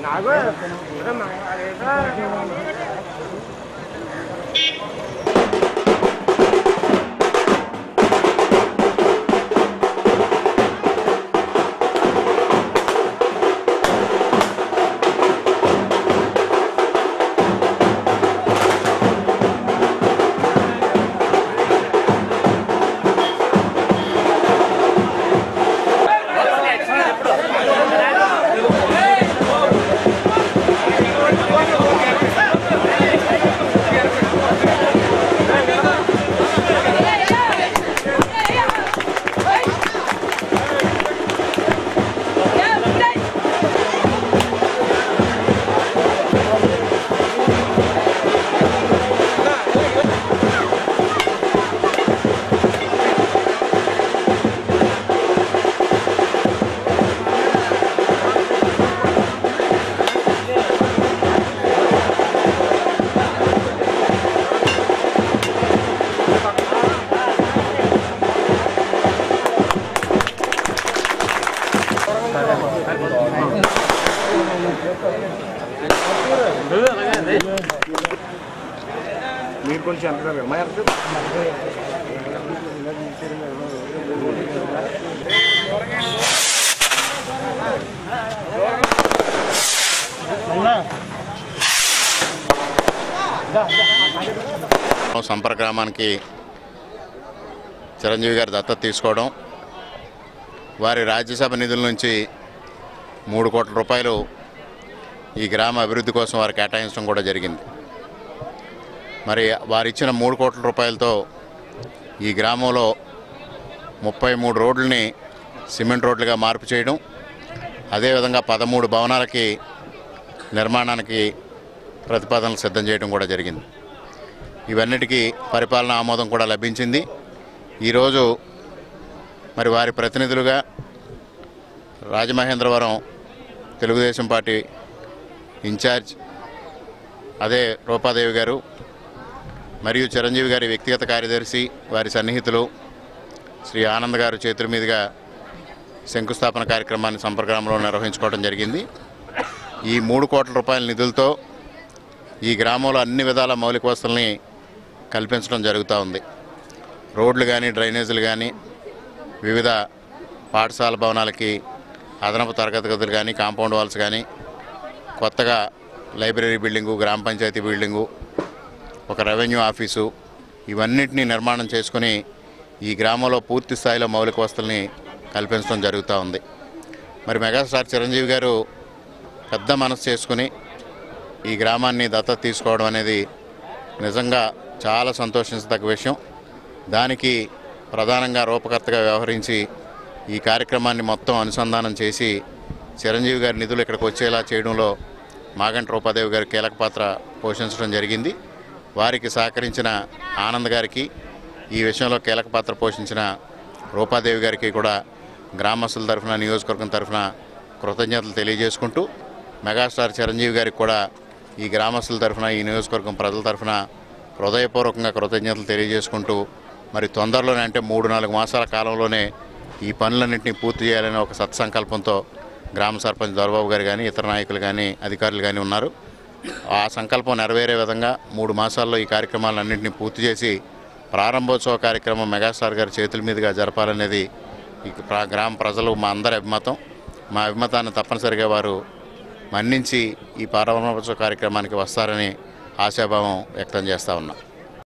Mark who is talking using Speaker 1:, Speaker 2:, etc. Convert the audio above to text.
Speaker 1: మీరు కొంచెం ఎంత మా ఎంత
Speaker 2: సంపర గ్రామానికి చిరంజీవి గారు దత్తత తీసుకోవడం వారి రాజ్యసభ నిధుల నుంచి మూడు కోట్ల రూపాయలు ఈ గ్రామ అభివృద్ధి కోసం వారు కేటాయించడం కూడా జరిగింది మరి వారు ఇచ్చిన మూడు కోట్ల రూపాయలతో ఈ గ్రామంలో ముప్పై మూడు రోడ్లని సిమెంట్ రోడ్లుగా మార్పు చేయడం అదేవిధంగా పదమూడు భవనాలకి నిర్మాణానికి ప్రతిపాదనలు సిద్ధం చేయడం కూడా జరిగింది ఇవన్నిటికీ పరిపాలన ఆమోదం కూడా లభించింది ఈరోజు మరి వారి ప్రతినిధులుగా రాజమహేంద్రవరం తెలుగుదేశం పార్టీ ఇన్ఛార్జ్ అదే రూపాదేవి గారు మరియు చిరంజీవి గారి వ్యక్తిగత కార్యదర్శి వారి సన్నిహితులు శ్రీ ఆనంద్ గారు చేతుల మీదుగా శంకుస్థాపన కార్యక్రమాన్ని సంప్రగ్రామంలో నిర్వహించుకోవడం జరిగింది ఈ మూడు కోట్ల రూపాయల నిధులతో ఈ గ్రామంలో అన్ని విధాల మౌలిక వసతుల్ని కల్పించడం జరుగుతూ ఉంది రోడ్లు కానీ డ్రైనేజీలు కానీ వివిధ పాఠశాల భవనాలకి అదనపు తరగతి గదులు కానీ కాంపౌండ్ వాల్స్ కానీ కొత్తగా లైబ్రరీ బిల్డింగు గ్రామ పంచాయతీ బిల్డింగు ఒక రెవెన్యూ ఆఫీసు ఇవన్నిటినీ నిర్మాణం చేసుకుని ఈ గ్రామంలో పూర్తి స్థాయిలో మౌలిక వసతుల్ని కల్పించడం జరుగుతూ ఉంది మరి మెగాస్టార్ చిరంజీవి గారు పెద్ద మనసు చేసుకుని ఈ గ్రామాన్ని దత్తత తీసుకోవడం అనేది నిజంగా చాలా సంతోషించదగ్గ విషయం దానికి ప్రధానంగా రూపకర్తగా వ్యవహరించి ఈ కార్యక్రమాన్ని మొత్తం అనుసంధానం చేసి చిరంజీవి గారి నిధులు ఇక్కడికి వచ్చేలా చేయడంలో మాగంటి రూపాదేవి గారు కీలక పాత్ర పోషించడం జరిగింది వారికి సహకరించిన ఆనంద్ గారికి ఈ విషయంలో కీలక పాత్ర పోషించిన రూపాదేవి గారికి కూడా గ్రామస్తుల తరఫున నియోజకవర్గం తరఫున కృతజ్ఞతలు తెలియజేసుకుంటూ మెగాస్టార్ చిరంజీవి గారికి కూడా ఈ గ్రామస్తుల తరఫున ఈ నియోజకవర్గం ప్రజల తరఫున హృదయపూర్వకంగా కృతజ్ఞతలు తెలియజేసుకుంటూ మరి తొందరలోనే అంటే మూడు నాలుగు మాసాల కాలంలోనే ఈ పనులన్నింటినీ పూర్తి చేయాలనే ఒక సత్సంకల్పంతో గ్రామ సర్పంచ్ దొరబాబు గారు కానీ ఇతర నాయకులు కానీ అధికారులు కానీ ఉన్నారు ఆ సంకల్పం నెరవేరే విధంగా మూడు మాసాల్లో ఈ కార్యక్రమాలన్నింటినీ పూర్తి చేసి ప్రారంభోత్సవ కార్యక్రమం మెగాస్టార్ గారి చేతుల మీదుగా జరపాలనేది ఈ ప్ర- గ్రామ ప్రజలు మా అందరి అభిమతం మా అభిమతాన్ని తప్పనిసరిగా వారు మన్నించి ఈ ప్రారంభోత్సవ కార్యక్రమానికి వస్తారని ఆశాభావం వ్యక్తం చేస్తా ఉన్నాం